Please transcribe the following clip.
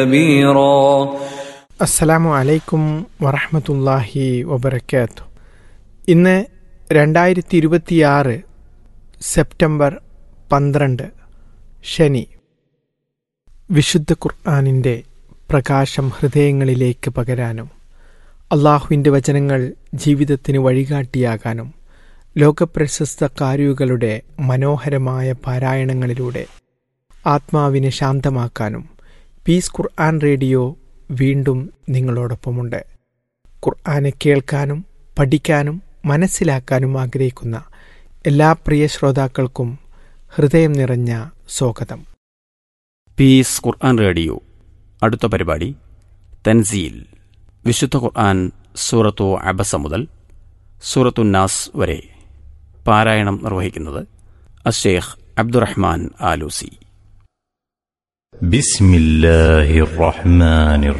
كبيرا അസ്സലാമു അലൈക്കും വറഹമത്തല്ലാഹി വബർക്കാത്തു ഇന്ന് രണ്ടായിരത്തി ഇരുപത്തിയാറ് സെപ്റ്റംബർ പന്ത്രണ്ട് ശനി വിശുദ്ധ ഖുർആാനിൻ്റെ പ്രകാശം ഹൃദയങ്ങളിലേക്ക് പകരാനും അള്ളാഹുവിൻ്റെ വചനങ്ങൾ ജീവിതത്തിന് വഴികാട്ടിയാകാനും ലോകപ്രശസ്ത കാരുകളുടെ മനോഹരമായ പാരായണങ്ങളിലൂടെ ആത്മാവിനെ ശാന്തമാക്കാനും പീസ് ഖുർആൻ റേഡിയോ വീണ്ടും നിങ്ങളോടൊപ്പമുണ്ട് ഖുർആനെ കേൾക്കാനും പഠിക്കാനും മനസ്സിലാക്കാനും ആഗ്രഹിക്കുന്ന എല്ലാ പ്രിയ ശ്രോതാക്കൾക്കും ഹൃദയം നിറഞ്ഞ സ്വാഗതം പീസ് ഖുർആൻ റേഡിയോ അടുത്ത പരിപാടി തൻസീൽ വിശുദ്ധ ഖുർആൻ സൂറത്തു അബസ മുതൽ സൂറത്തു നാസ് വരെ പാരായണം നിർവഹിക്കുന്നത് അഷേഖ് അബ്ദുറഹ്മാൻ ആലൂസി بسم الله الرحمن